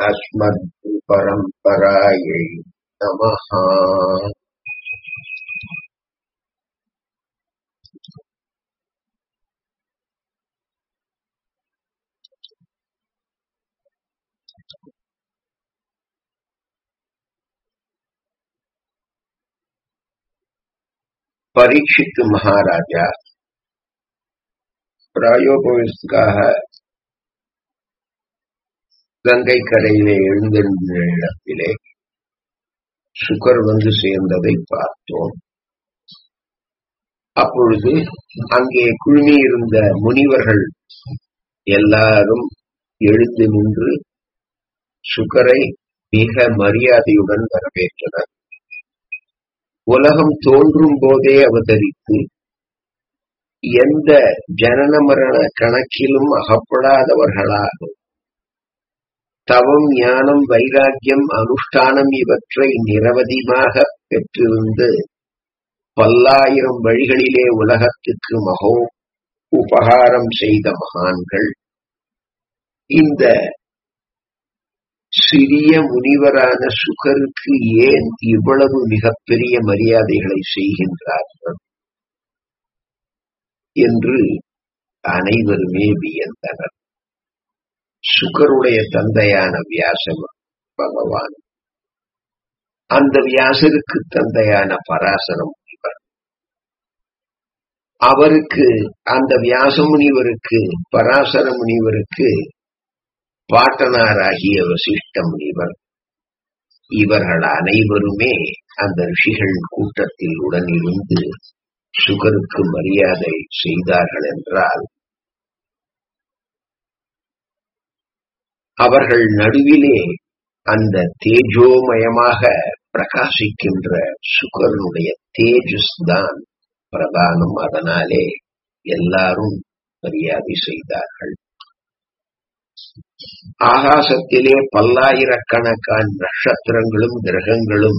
अस्मद्गुरुपरम्परायै नमः பரீட்சித்து மகாராஜா பிராயோபவிஸ்காக கங்கை கரையிலே எழுந்திருந்த இடத்திலே சுகர் வந்து சேர்ந்ததை பார்த்தோம் அப்பொழுது அங்கே குழுமியிருந்த முனிவர்கள் எல்லாரும் எழுந்து நின்று சுகரை மிக மரியாதையுடன் வரவேற்றனர் உலகம் தோன்றும் போதே அவதரித்து எந்த ஜனன மரண கணக்கிலும் அகப்படாதவர்களாக தவம் ஞானம் வைராக்கியம் அனுஷ்டானம் இவற்றை நிரவதியாக பெற்றிருந்து பல்லாயிரம் வழிகளிலே உலகத்துக்கு மகோ உபகாரம் செய்த மகான்கள் இந்த சிறிய முனிவரான சுகருக்கு ஏன் இவ்வளவு மிகப்பெரிய மரியாதைகளை செய்கின்றார்கள் என்று அனைவருமே வியந்தனர் சுகருடைய தந்தையான வியாசம் பகவான் அந்த வியாசருக்கு தந்தையான பராசர முனிவர் அவருக்கு அந்த வியாச முனிவருக்கு பராசர முனிவருக்கு பாட்டனாராகிய வசிஷ்ட முனிவர் இவர்கள் அனைவருமே அந்த ரிஷிகள் கூட்டத்தில் உடனிருந்து சுகருக்கு மரியாதை செய்தார்கள் என்றால் அவர்கள் நடுவிலே அந்த தேஜோமயமாக பிரகாசிக்கின்ற சுகரனுடைய தேஜஸ் தான் பிரதானம் அதனாலே எல்லாரும் மரியாதை செய்தார்கள் ஆகாசத்திலே பல்லாயிரக்கணக்கான நட்சத்திரங்களும் கிரகங்களும்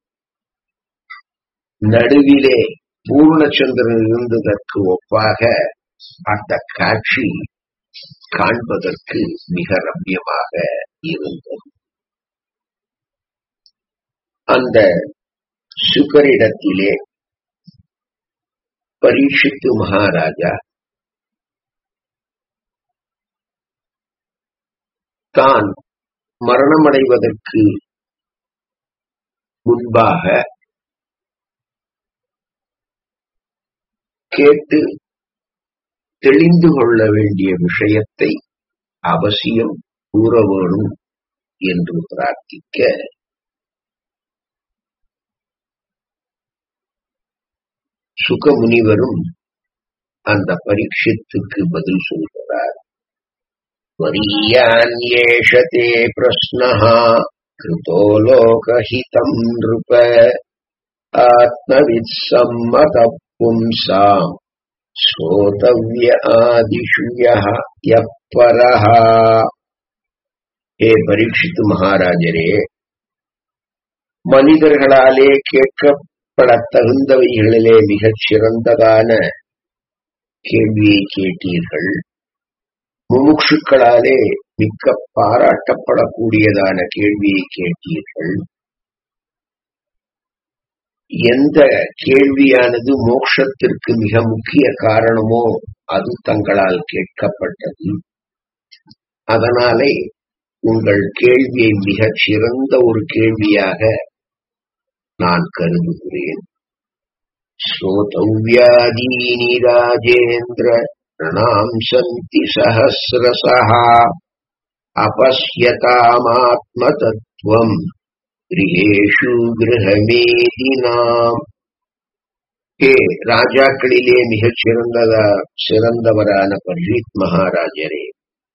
நடுவிலே பூர்ணச்சந்திரன் இருந்ததற்கு ஒப்பாக அந்த காட்சி காண்பதற்கு மிக ரம்யமாக இருந்தது அந்த சுகரிடத்திலே பரீட்சித்து மகாராஜா தான் மரணமடைவதற்கு முன்பாக கேட்டு தெளிந்து கொள்ள வேண்டிய விஷயத்தை அவசியம் கூற வேணும் என்று பிரார்த்திக்க சுகமுனிவரும் அந்த பரீட்சத்துக்கு பதில் சொல்கிறார் வரியான்யேஷதே பிரஸ்னः कृतो लोकहितम् नृप आत्मवित्सम्मतः पुंसाम् ஸ்ரோதவ்ய ஆதிஷு யः பரஹ ஹே பரீட்சித்து மகாராஜரே மனிதர்களாலே கேட்கப்பட தகுந்தவைகளிலே மிகச் சிறந்ததான கேள்வியை கேட்டீர்கள் முமுட்சுக்களாலே மிக்க பாராட்டப்படக்கூடியதான கேள்வியை கேட்டீர்கள் எந்த கேள்வியானது மோட்சத்திற்கு மிக முக்கிய காரணமோ அது தங்களால் கேட்கப்பட்டது அதனாலே உங்கள் கேள்வியை மிகச் சிறந்த ஒரு கேள்வியாக நான் கருதுகிறேன் ஸ்ரோதவ்யாதீனி ராஜேந்திர பிரணாம் சந்தி சஹசிரசா அபஸ்யதாமாத்ம தத்துவம் கிரகேஷு கிரகமேதினாம் ஹே ராஜாக்களிலே மிகச் சிறந்ததா சிறந்தவரான பர்வீத் மகாராஜரே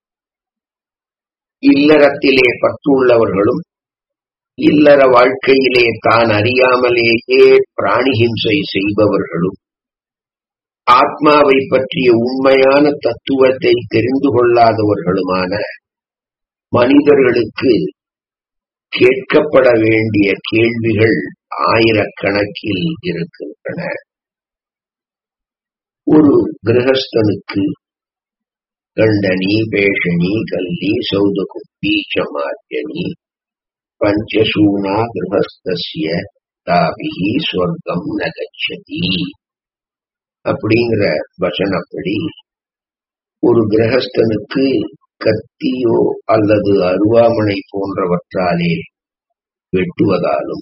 இல்லறத்திலே பற்றுள்ளவர்களும் இல்லற வாழ்க்கையிலே தான் அறியாமலேயே பிராணிஹிம்சை செய்பவர்களும் ஆத்மாவை பற்றிய உண்மையான தத்துவத்தை தெரிந்து கொள்ளாதவர்களுமான மனிதர்களுக்கு கேட்கப்பட வேண்டிய கேள்விகள் ஆயிரக்கணக்கில் இருக்கின்றன ஒரு கிரகஸ்தனுக்கு கண்டனி பேஷணி கல்லி சௌதகுப்பி சமார்ஜனி பஞ்சசூனா கிரகஸ்தஸ்ய தாபிகி ஸ்வர்க்கம் நகச்சதி அப்படிங்கிற வசனப்படி ஒரு கிரகஸ்தனுக்கு கத்தியோ அல்லது அருவாமனை போன்றவற்றாலே வெட்டுவதாலும்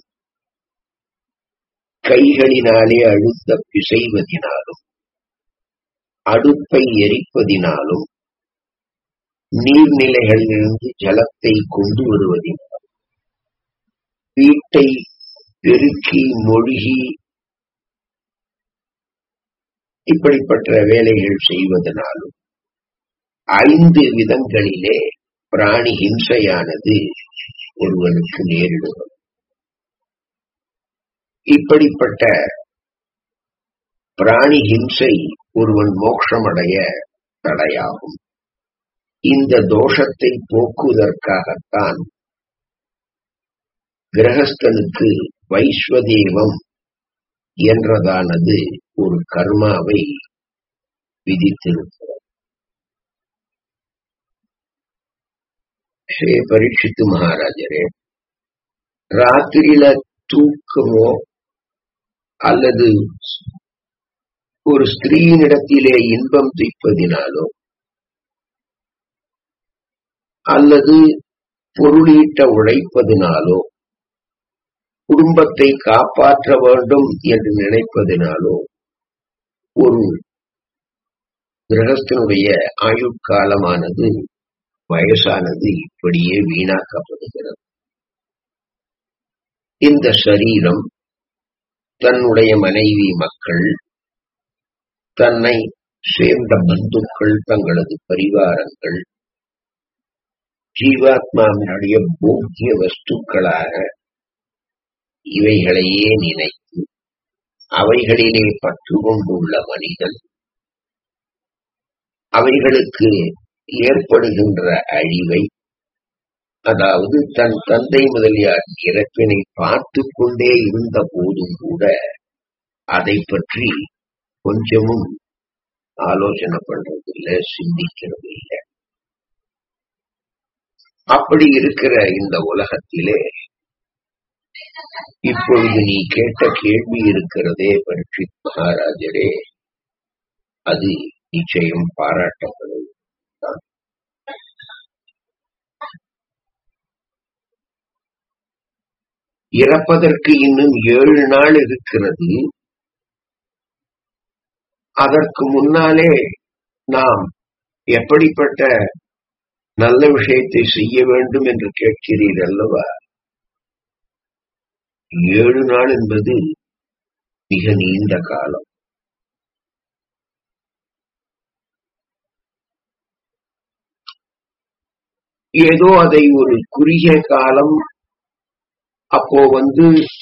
கைகளினாலே அழுத்த பிசைவதினாலும் அடுப்பை எரிப்பதினாலும் நீர்நிலைகளிலிருந்து ஜலத்தை கொண்டு வருவதினாலும் வீட்டை பெருக்கி மொழிகி இப்படிப்பட்ட வேலைகள் செய்வதனாலும் ஐந்து விதங்களிலே பிராணி ஹிம்சையானது ஒருவனுக்கு நேரிடுவது இப்படிப்பட்ட பிராணி ஹிம்சை ஒருவன் மோட்சமடைய தடையாகும் இந்த தோஷத்தை போக்குவதற்காகத்தான் கிரகஸ்தனுக்கு வைஸ்வதேவம் என்றதானது ஒரு கர்மாவை விதித்திருக்கிறது ஹே பரீட்சித்து மகாராஜரே ராத்திரியில தூக்கமோ அல்லது ஒரு ஸ்திரீனிடத்திலே இன்பம் துய்ப்பதினாலோ அல்லது பொருளீட்ட உழைப்பதினாலோ குடும்பத்தை காப்பாற்ற வேண்டும் என்று நினைப்பதினாலோ ஒரு கிரகஸ்தனுடைய ஆயுட்காலமானது வயசானது இப்படியே வீணாக்கப்படுகிறது இந்த சரீரம் தன்னுடைய மனைவி மக்கள் தன்னை சேர்ந்த பந்துக்கள் தங்களது பரிவாரங்கள் ஜீவாத்மாவினுடைய போக்கிய வஸ்துக்களாக இவைகளையே நினைத்து அவைகளிலே பற்று கொண்டுள்ள மனிதன் அவைகளுக்கு ஏற்படுகின்ற அழிவை அதாவது தன் தந்தை முதலியார் இறப்பினை பார்த்து கொண்டே இருந்த போதும் கூட அதை பற்றி கொஞ்சமும் ஆலோசனை பண்றது இல்ல சிந்திக்கிறது இல்லை அப்படி இருக்கிற இந்த உலகத்திலே இப்பொழுது நீ கேட்ட கேள்வி இருக்கிறதே பரீட்சித் மகாராஜரே அது நிச்சயம் பாராட்டப்படும் இறப்பதற்கு இன்னும் ஏழு நாள் இருக்கிறது அதற்கு முன்னாலே நாம் எப்படிப்பட்ட நல்ல விஷயத்தை செய்ய வேண்டும் என்று கேட்கிறீர் அல்லவா ஏழு நாள் என்பது மிக நீண்ட காலம் ஏதோ அதை ஒரு குறுகிய காலம் அப்போ வந்து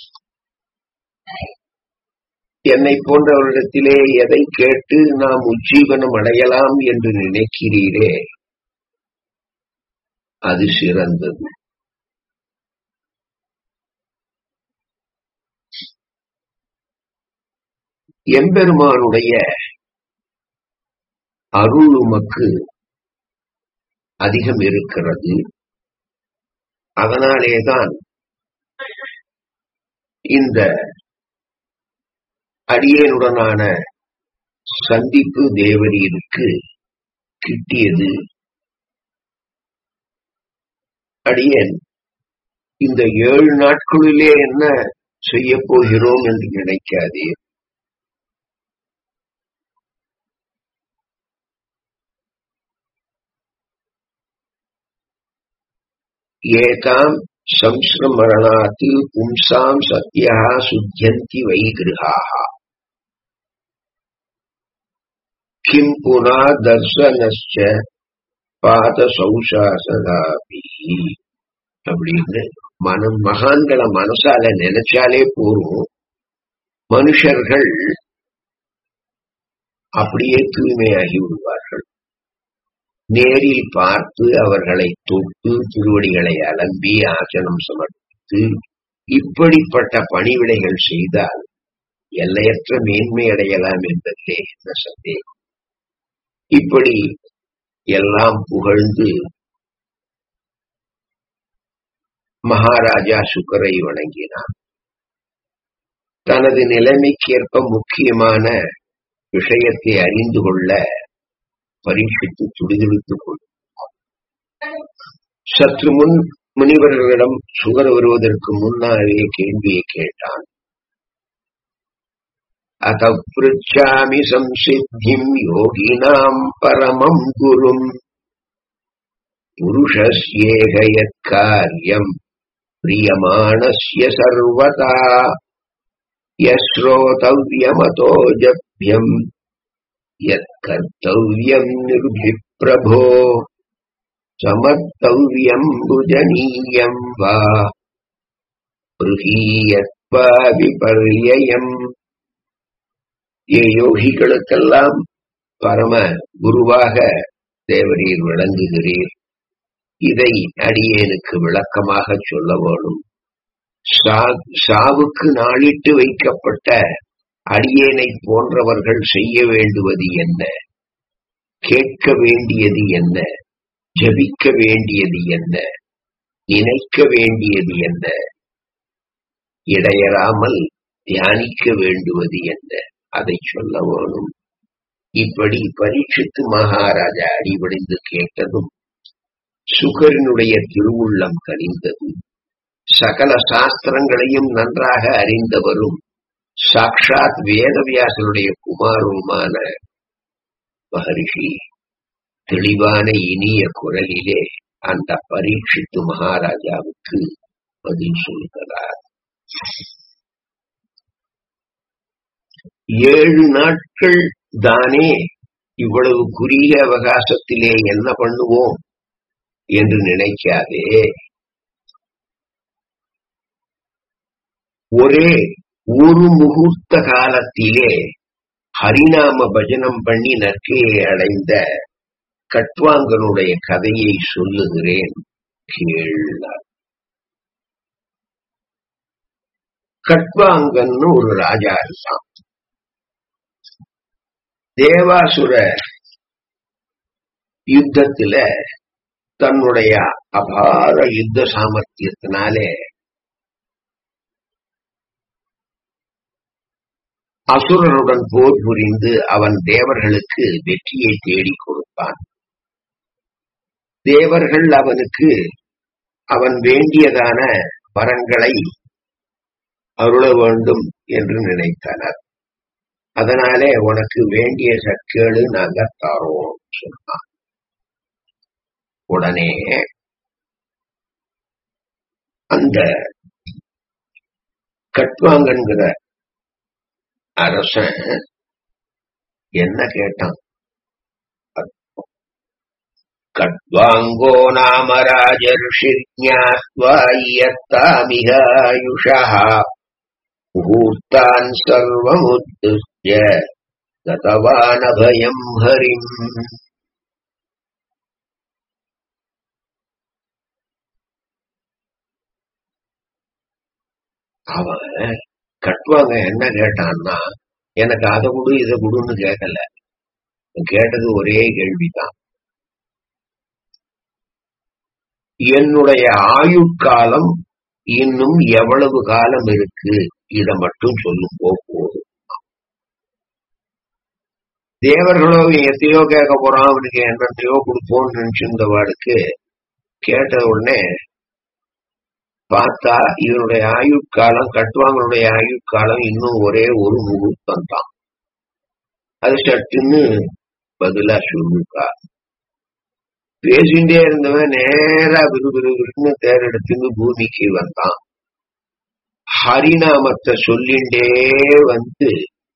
என்னை போன்றவரிடத்திலே எதை கேட்டு நாம் உஜ்ஜீவனம் அடையலாம் என்று நினைக்கிறீரே அது சிறந்தது எம்பெருமானுடைய அருள் உமக்கு அதிகம் இருக்கிறது அதனாலேதான் இந்த அடியனுடனான சந்திப்பு தேவரீருக்கு கிட்டியது அடியேன் இந்த ஏழு நாட்களிலே என்ன செய்ய போகிறோம் என்று நினைக்காதே ஏதாம் संस्मरणात् पुंसां सत्यः शुध्यन्ति वै गृहाः किं पुनः दर्शनश्च பாதசௌசாசதாபி அப்படின்னு மனம் மகான்களை மனசால நினைச்சாலே போரும் மனுஷர்கள் அப்படியே தூய்மையாகி விடுவார்கள் நேரில் பார்த்து அவர்களை தொட்டு திருவடிகளை அலம்பி ஆசனம் சமர்ப்பித்து இப்படிப்பட்ட பணிவிடைகள் செய்தால் எல்லையற்ற மேன்மை அடையலாம் என்பதிலே என்ன சந்தேகம் இப்படி எல்லாம் புகழ்ந்து மகாராஜா சுகரை வணங்கினார் தனது நிலைமைக்கேற்ப முக்கியமான விஷயத்தை அறிந்து கொள்ள பரீட்சித்து துடிதுடித்துக் கொண்டார் சற்று முன் முனிவர்களிடம் சுகர் வருவதற்கு முன்னாலே கேள்வியை கேட்டான் அத பிருச்சாமி சம்சித்திம் யோகினாம் பரமம் குரும் புருஷஸ்யேகயத் காரியம் பிரியமானஸ்ய சர்வதா யஸ்ரோதவ்யமதோ ஜப்யம் யத் கர்த்தவ்யம் நிர்பிப்ரபோ சமர்த்தவ்யம் புஜனீயம் வா பிருகீயத்வா விபர்யம் ஏ யோகிகளுக்கெல்லாம் பரம குருவாக தேவரீர் விளங்குகிறீர் இதை அடியேனுக்கு விளக்கமாக சொல்ல வேணும் சா- சாவுக்கு நாளிட்டு வைக்கப்பட்ட அடியேனை போன்றவர்கள் செய்ய வேண்டுவது என்ன கேட்க வேண்டியது என்ன ஜபிக்க வேண்டியது என்ன நினைக்க வேண்டியது என்ன இடையறாமல் தியானிக்க வேண்டுவது என்ன அதை சொல்ல வேணும் இப்படி பரீட்சித்து மகாராஜா அடிபடிந்து கேட்டதும் சுகரனுடைய திருவுள்ளம் கனிந்தது சகல சாஸ்திரங்களையும் நன்றாக அறிந்தவரும் சாக்ஷாத் வேதவியாசனுடைய குமாரனுமான மகரிஷி தெளிவான இனிய குரலிலே அந்த பரீட்சித்து மகாராஜாவுக்கு பதில் சொல்கிறார் ஏழு நாட்கள் தானே இவ்வளவு குறுகிய அவகாசத்திலே என்ன பண்ணுவோம் என்று நினைக்காதே ஒரே ஒரு முகூர்த்த காலத்திலே ஹரிநாம பஜனம் பண்ணி நற்கையை அடைந்த கட்வாங்கனுடைய கதையை சொல்லுகிறேன் கேளார் கட்வாங்கன்னு ஒரு ராஜா இருக்கான் தேவாசுர யுத்தத்துல தன்னுடைய அபார யுத்த சாமர்த்தியத்தினாலே அசுரருடன் போர் புரிந்து அவன் தேவர்களுக்கு வெற்றியை தேடிக் கொடுத்தான் தேவர்கள் அவனுக்கு அவன் வேண்டியதான வரங்களை அருள வேண்டும் என்று நினைத்தனர் அதனாலே உனக்கு வேண்டிய சக்கேடு நாங்க தரோம் சொன்னான் உடனே அந்த கட்வாங்கன்கிற அரசன் என்ன கேட்டான் கட்வாங்கோ நாம ராஜர்ஷிஜாஸ்வாயத்தாமிகாயுஷா முகூர்த்தான் சர்வமுத்ய கதவானபயம் ஹரிம் அவன் கட்டுவாங்க என்ன கேட்டான்னா எனக்கு அதை கொடு இதை கொடுன்னு கேட்கல கேட்டது ஒரே கேள்விதான் என்னுடைய ஆயுட்காலம் இன்னும் எவ்வளவு காலம் இருக்கு இத மட்டும் சொல்லும் போதும் தேவர்களோ எத்தையோ கேட்க போறான் அவனுக்கு என்னத்தையோ கொடுப்போம்னு நினைச்சிருந்தவாளுக்கு கேட்ட உடனே பார்த்தா இவனுடைய ஆயுட்காலம் கட்டுவாங்களுடைய ஆயுட்காலம் இன்னும் ஒரே ஒரு முகூர்த்தம் தான் அது சட்டுன்னு பதிலா சொல்லுக்கா பேசிட்டே இருந்தவன் நேரா விறுவிறுன்னு தேரெடுத்துன்னு பூமிக்கு வந்தான் ஹரிநாமத்தை சொல்லிண்டே வந்து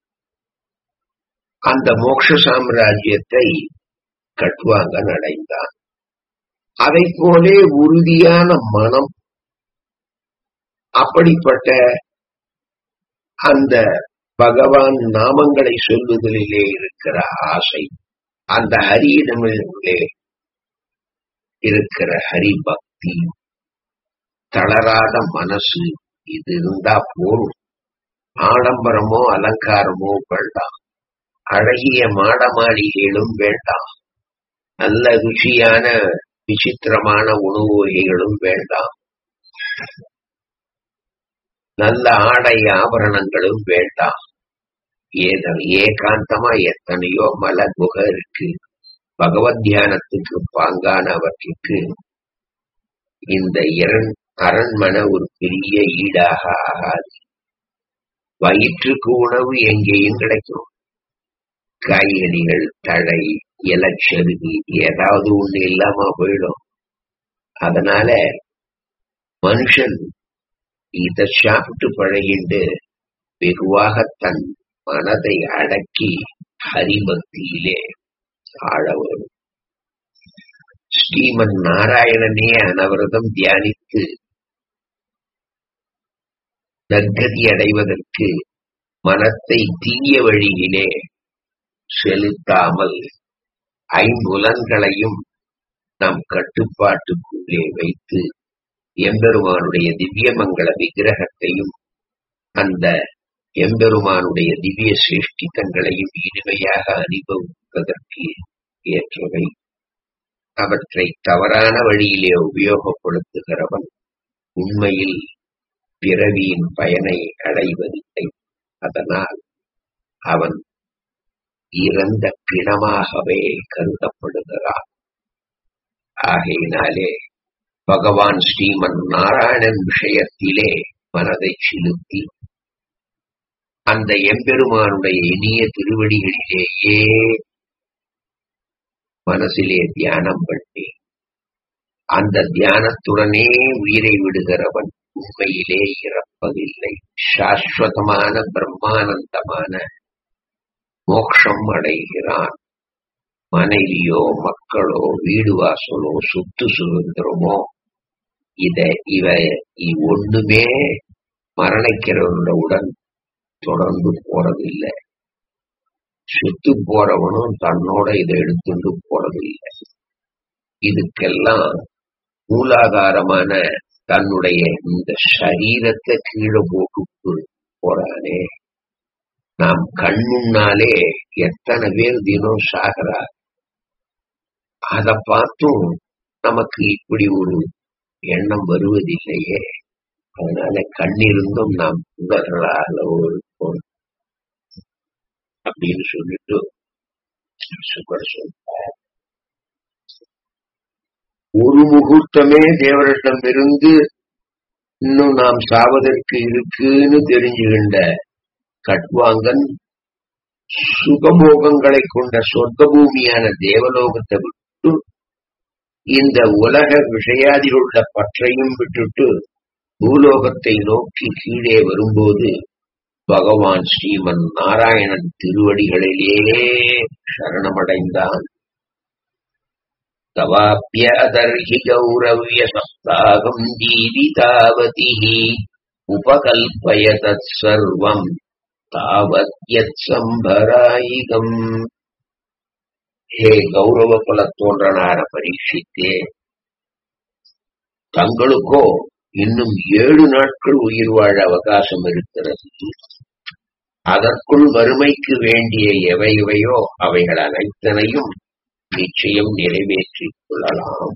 அந்த மோட்ச சாம்ராஜ்யத்தை கட்டுவாங்க அடைந்தான் அதை போலே உறுதியான மனம் அப்படிப்பட்ட அந்த பகவான் நாமங்களை சொல்லுதலிலே இருக்கிற ஆசை அந்த ஹரியிடமிலே இருக்கிற ஹரி பக்தி தளராத மனசு இது இருந்தா போரும் ஆடம்பரமோ அலங்காரமோ வேண்டாம் அழகிய மாட மாளிகைகளும் வேண்டாம் நல்ல ருச்சியான விசித்திரமான உணவு வகைகளும் வேண்டாம் நல்ல ஆடை ஆபரணங்களும் வேண்டாம் ஏதோ ஏகாந்தமா எத்தனையோ மல குகை இருக்கு பகவத் தியானத்துக்கு பாங்கானவற்றுக்கு இந்த இரண் அரண்மனை ஒரு பெரிய ஈடாக ஆகாது வயிற்றுக்கு உணவு எங்கேயும் கிடைக்கும் காய்கறிகள் தழை இலச்சருகி ஏதாவது ஒண்ணு இல்லாம போயிடும் அதனால மனுஷன் இத சாப்பிட்டு பழகிண்டு வெகுவாக தன் மனதை அடக்கி ஹரிபக்தியிலே ஆழ வரும் ஸ்ரீமன் நாராயணனே அனவரதம் தியானித்து நற்கதி அடைவதற்கு மனத்தை தீய வழியிலே செலுத்தாமல் ஐம்புலன்களையும் நம் கட்டுப்பாட்டுக்குள்ளே வைத்து எம்பெருமானுடைய திவ்யமங்கள விக்கிரகத்தையும் அந்த எம்பெருமானுடைய திவ்ய சிருஷ்டித்தங்களையும் இனிமையாக அனுபவிப்பதற்கு ஏற்றவை அவற்றை தவறான வழியிலே உபயோகப்படுத்துகிறவன் உண்மையில் பிறவியின் பயனை அடைவதில்லை அதனால் அவன் இறந்த பிணமாகவே கருதப்படுகிறான் ஆகையினாலே பகவான் ஸ்ரீமன் நாராயணன் விஷயத்திலே மனதை செலுத்தி அந்த எம்பெருமானுடைய இனிய திருவடிகளிலேயே மனசிலே தியானம் பண்ணி அந்த தியானத்துடனே உயிரை விடுகிறவன் உண்மையிலே இறப்பதில்லை சாஸ்வதமான பிரம்மானந்தமான மோட்சம் அடைகிறான் மனைவியோ மக்களோ வீடு வாசலோ சொத்து சுதந்திரமோ இத இவ ஒண்ணுமே மரணிக்கிறவனுடன் தொடர்ந்து போறதில்லை சுத்து போறவனும் தன்னோட இதை எடுத்துட்டு போறதில்லை இதுக்கெல்லாம் மூலாதாரமான தன்னுடைய இந்த சரீரத்தை கீழே போட்டு போறானே நாம் கண்முன்னாலே எத்தனை பேர் தினம் சாகிறார் அதை பார்த்தும் நமக்கு இப்படி ஒரு எண்ணம் வருவதில்லையே அதனால கண்ணிருந்தும் நாம் புலர்களாக இருப்போம் அப்படின்னு சொல்லிட்டு சுகர் சொல்றார் ஒரு முகூர்த்தமே தேவரிடம் இருந்து இன்னும் நாம் சாவதற்கு இருக்குன்னு தெரிஞ்சுகின்ற கட்வாங்கன் சுகபோகங்களை கொண்ட சொர்க்க பூமியான தேவலோகத்தை விட்டு இந்த உலக விஷயாதிகளுள்ள பற்றையும் விட்டுட்டு பூலோகத்தை நோக்கி கீழே வரும்போது பகவான் ஸ்ரீமன் நாராயணன் திருவடிகளிலே சரணமடைந்தான் தவாப்பியதர்ஹி கௌரவ்ய சப்தாகம் ஜீவிதாவதி உபகல்பய தத் சர்வம் தாவத் யத் சம்பராயிகம் ஹே கௌரவ குல தோன்றனார பரீட்சித்தே தங்களுக்கோ இன்னும் ஏழு நாட்கள் உயிர் வாழ அவகாசம் இருக்கிறது அதற்குள் வறுமைக்கு வேண்டிய எவை எவையோ அவைகள் அனைத்தனையும் நிச்சயம் நிறைவேற்றிக் கொள்ளலாம்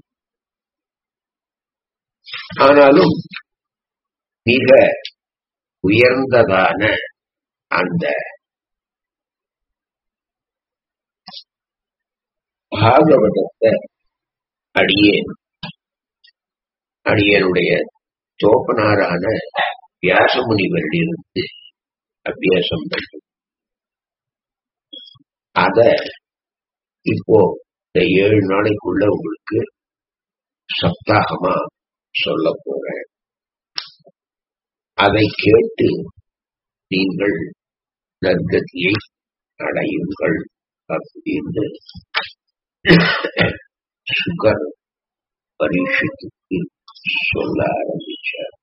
ஆனாலும் மிக உயர்ந்ததான அந்த பாகவதத்தை அடியேன் அடியனுடைய தோப்பனாரான வியாசமுனிவரிலிருந்து அபியாசம் பண்ணு அத இப்போ இந்த ஏழு நாளைக்குள்ள உங்களுக்கு சப்தாகமா சொல்ல போறேன் அதை கேட்டு நீங்கள் நற்கதியை அடையுங்கள் அப்படின்னு சுகர் பரீட்சத்துக்கு சொல்ல ஆரம்பிச்சார்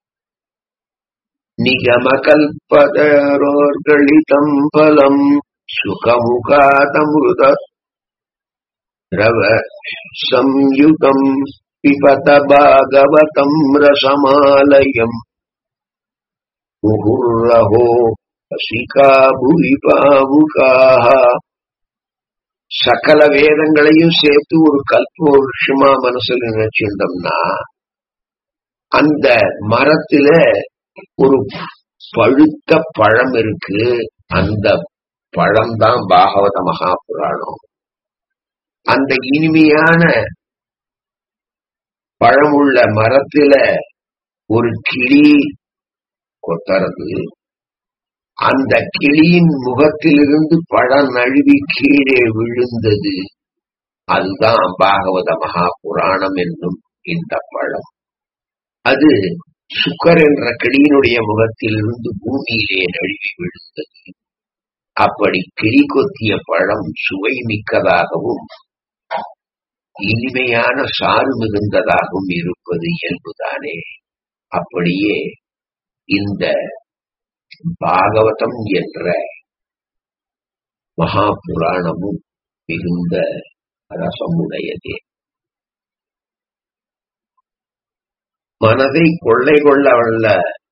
நிகமகல்பதரோர்களிதம் பலம் சுகமுகாதமிருத ரவ சம்யுகம் பிபத பாகவதம் ரசமாலயம் முகுர்ரஹோ ரசிகா புவி பாவுகாः சகல வேதங்களையும் சேர்த்து ஒரு கல்ப வருஷமா மனசுல நினைச்சிருந்தோம்னா அந்த மரத்துல ஒரு பழுத்த பழம் இருக்கு அந்த பழம்தான் பாகவத மகாபுராணம் அந்த இனிமையான பழமுள்ள மரத்துல ஒரு கிளி கொத்தறது அந்த கிளியின் முகத்திலிருந்து பழம் நழுவி கீழே விழுந்தது அதுதான் பாகவத மகா புராணம் என்னும் இந்த பழம் அது சுக்கர் என்ற கிளியினுடைய முகத்திலிருந்து பூமியிலே நழுவி விழுந்தது அப்படி கிளி கொத்திய பழம் சுவை மிக்கதாகவும் இனிமையான சாறு மிகுந்ததாகவும் இருப்பது இயல்புதானே அப்படியே இந்த பாகவதம் என்ற மகா புராணமும் மிகுந்த ரசமுடையதே மனதை கொள்ளை கொள்ள வல்ல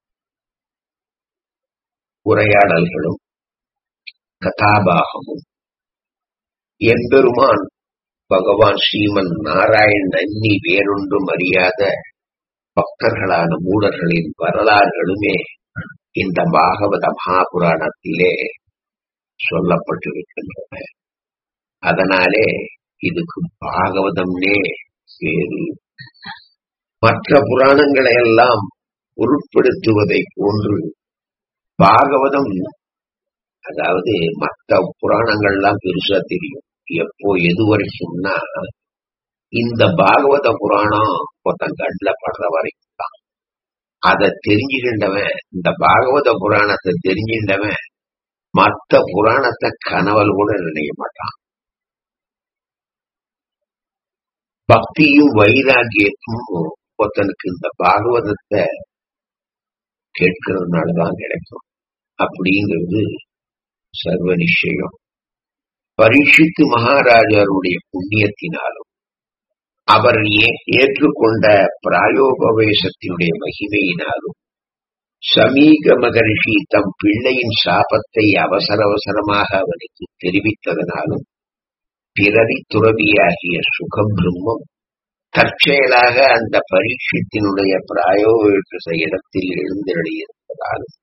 உரையாடல்களும் கதாபாகமும் எம்பெருமான் பகவான் ஸ்ரீமன் நாராயண் அன்னி வேறொன்றும் அறியாத பக்தர்களான மூடர்களின் வரலாறுகளுமே இந்த பாகவத மகாபுராணத்திலே சொல்லப்பட்டிருக்கின்றன அதனாலே இதுக்கு பாகவதம்னே பேரு மற்ற புராணங்களை எல்லாம் பொருட்படுத்துவதை போன்று பாகவதம் அதாவது மற்ற புராணங்கள்லாம் பெருசா தெரியும் எப்போ எது வரைக்கும்னா இந்த பாகவத புராணம் ஒருத்தன் கண்ணில் படுற வரைக்கும் தான் அதை தெரிஞ்சுக்கின்றவன் இந்த பாகவத புராணத்தை தெரிஞ்சுக்கின்றவன் மற்ற புராணத்தை கனவல் கூட நினைக்க மாட்டான் பக்தியும் வைராகியத்தும் ஒருத்தனுக்கு இந்த பாகவதத்தை கேட்கறதுனாலதான் கிடைக்கும் அப்படிங்கிறது சர்வ நிச்சயம் பரீட்சித்து மகாராஜாருடைய புண்ணியத்தினாலும் அவர் ஏற்றுக்கொண்ட பிராயோபவேசத்தினுடைய மகிமையினாலும் சமீக மகரிஷி தம் பிள்ளையின் சாபத்தை அவசர அவசரமாக அவனுக்கு தெரிவித்ததனாலும் பிறவி துறவியாகிய சுகம் பிரம்மம் தற்செயலாக அந்த பரீட்சத்தினுடைய பிராயோபவேச இடத்தில் எழுந்தருளியிருப்பதாலும்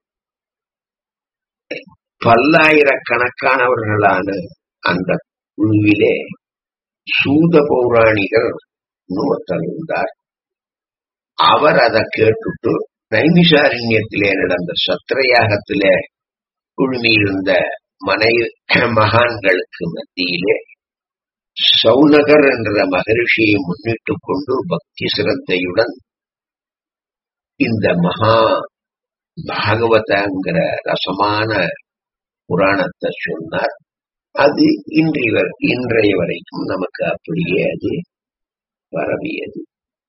பல்லாயிரக்கணக்கானவர்களான அந்த குழுவிலே சூத பௌராணிகர் ஒருத்தர் இருந்தார் அவர் அதை கேட்டுட்டு நைமிசாரண்யத்திலே நடந்த சத்திரயாகத்திலே குழுமியிருந்த மனை மகான்களுக்கு மத்தியிலே சௌனகர் என்ற மகரிஷியை முன்னிட்டு கொண்டு பக்தி சிரத்தையுடன் இந்த மகா பாகவதங்கிற ரசமான புராணத்தை சொன்னார் அது இன்றைய இன்றைய வரைக்கும் நமக்கு அப்படியே அது பரவியது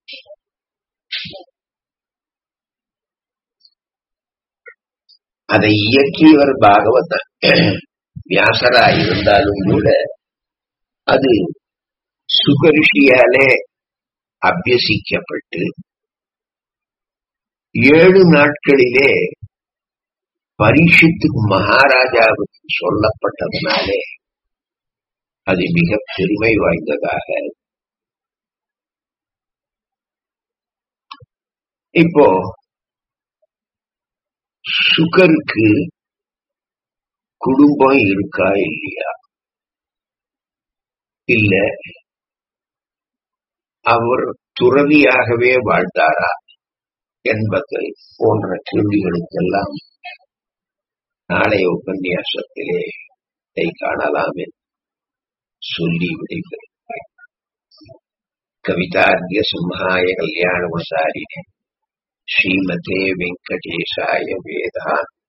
அதை இயக்கியவர் பாகவதன் வியாசராய் இருந்தாலும் கூட அது சுகரிஷியாலே அபியசிக்கப்பட்டு ஏழு நாட்களிலே பரீட்சித்துக்கு மகாராஜாவுக்கு சொல்லப்பட்டதனாலே அது மிக பெருமை வாய்ந்ததாக இப்போ சுகருக்கு குடும்பம் இருக்கா இல்லையா இல்ல அவர் துறவியாகவே வாழ்ந்தாரா என்பதை போன்ற கேள்விகளுக்கெல்லாம் நாளைய உபன்யாசத்திலே இதை காணலாம் என்று சொல்லி விடைபெறுகிறேன் கவிதார்த்திய சிம்ஹாய கல்யாண சாரினே ஸ்ரீமதே வெங்கடேசாய வேதாந்த